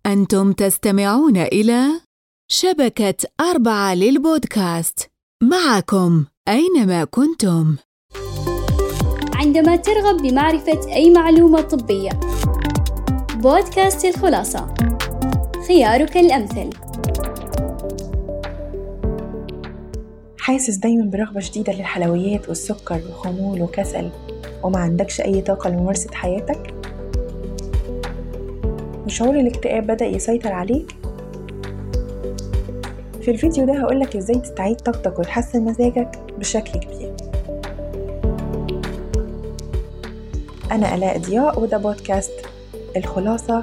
أنتم تستمعون إلى شبكة أربعة للبودكاست معكم أينما كنتم. عندما ترغب بمعرفة أي معلومة طبية، بودكاست الخلاصة خيارك الأمثل. حاسس دايما برغبة شديدة للحلويات والسكر وخمول وكسل وما عندكش أي طاقة لممارسة حياتك؟ وشعور الاكتئاب بدأ يسيطر عليك؟ في الفيديو ده هقولك ازاي تستعيد طاقتك وتحسن مزاجك بشكل كبير أنا آلاء ضياء وده بودكاست الخلاصة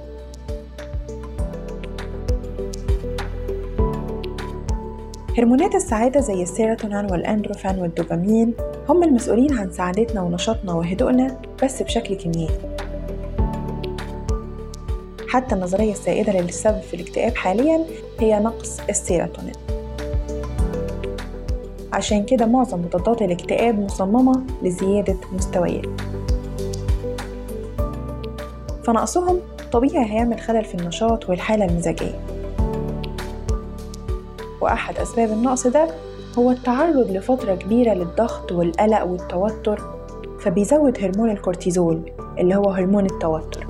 هرمونات السعادة زي السيروتونين والأندروفين والدوبامين هم المسؤولين عن سعادتنا ونشاطنا وهدوءنا بس بشكل كيميائي حتى النظرية السائدة للسبب في الاكتئاب حاليا هي نقص السيروتونين عشان كده معظم مضادات الاكتئاب مصممة لزيادة مستويات فنقصهم طبيعي هيعمل خلل في النشاط والحالة المزاجية وأحد أسباب النقص ده هو التعرض لفترة كبيرة للضغط والقلق والتوتر فبيزود هرمون الكورتيزول اللي هو هرمون التوتر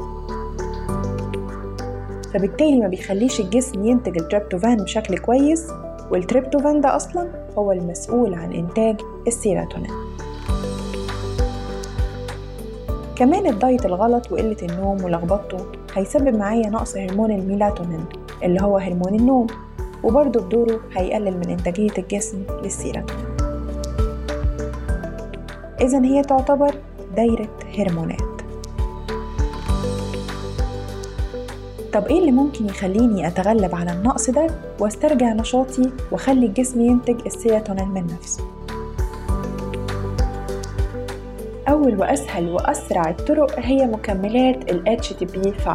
فبالتالي ما بيخليش الجسم ينتج التريبتوفان بشكل كويس والتريبتوفان ده أصلا هو المسؤول عن إنتاج السيروتونين كمان الدايت الغلط وقلة النوم ولخبطته هيسبب معايا نقص هرمون الميلاتونين اللي هو هرمون النوم وبرضه بدوره هيقلل من إنتاجية الجسم للسيروتونين إذا هي تعتبر دايرة هرمونات طب إيه اللي ممكن يخليني أتغلب على النقص ده واسترجع نشاطي وأخلي الجسم ينتج السيروتونين من نفسه أول وأسهل وأسرع الطرق هي مكملات ال HTP5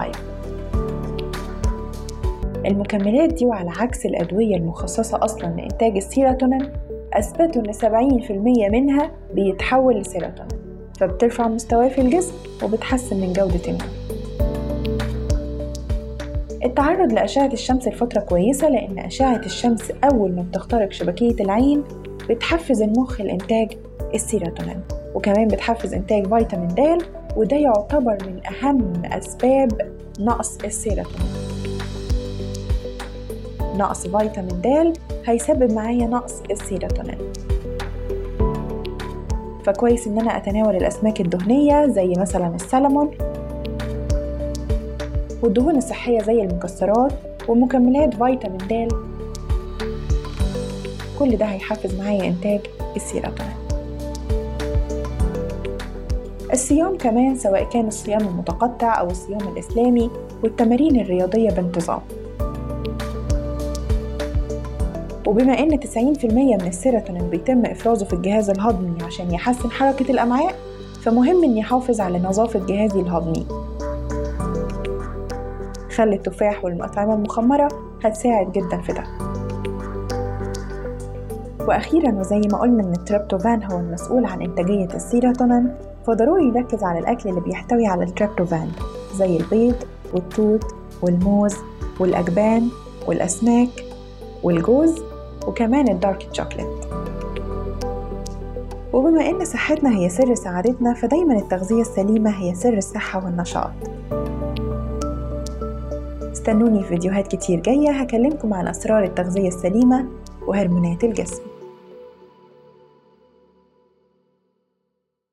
المكملات دي وعلى عكس الأدوية المخصصة أصلا لإنتاج السيروتونين أثبتوا إن 70% منها بيتحول لسيروتونين فبترفع مستواه في الجسم وبتحسن من جودة النوم التعرض لأشعة الشمس لفترة كويسة لأن أشعة الشمس أول ما بتخترق شبكية العين بتحفز المخ لإنتاج السيروتونين وكمان بتحفز إنتاج فيتامين د وده يعتبر من أهم أسباب نقص السيروتونين نقص فيتامين د هيسبب معايا نقص السيروتونين فكويس إن أنا أتناول الأسماك الدهنية زي مثلا السلمون والدهون الصحية زي المكسرات ومكملات فيتامين د كل ده هيحفز معايا إنتاج السيروتونين الصيام كمان سواء كان الصيام المتقطع أو الصيام الإسلامي والتمارين الرياضية بانتظام وبما إن 90% من السيروتونين بيتم إفرازه في الجهاز الهضمي عشان يحسن حركة الأمعاء فمهم إني أحافظ على نظافة جهازي الهضمي خل التفاح والأطعمة المخمرة هتساعد جدا في ده وأخيرا وزي ما قلنا إن التريبتوفان هو المسؤول عن إنتاجية السيروتونين فضروري نركز على الأكل اللي بيحتوي على التريبتوفان زي البيض والتوت والموز والأجبان والأسماك والجوز وكمان الدارك تشوكلت وبما إن صحتنا هي سر سعادتنا فدايما التغذية السليمة هي سر الصحة والنشاط استنوني في فيديوهات كتير جاية هكلمكم عن أسرار التغذية السليمة وهرمونات الجسم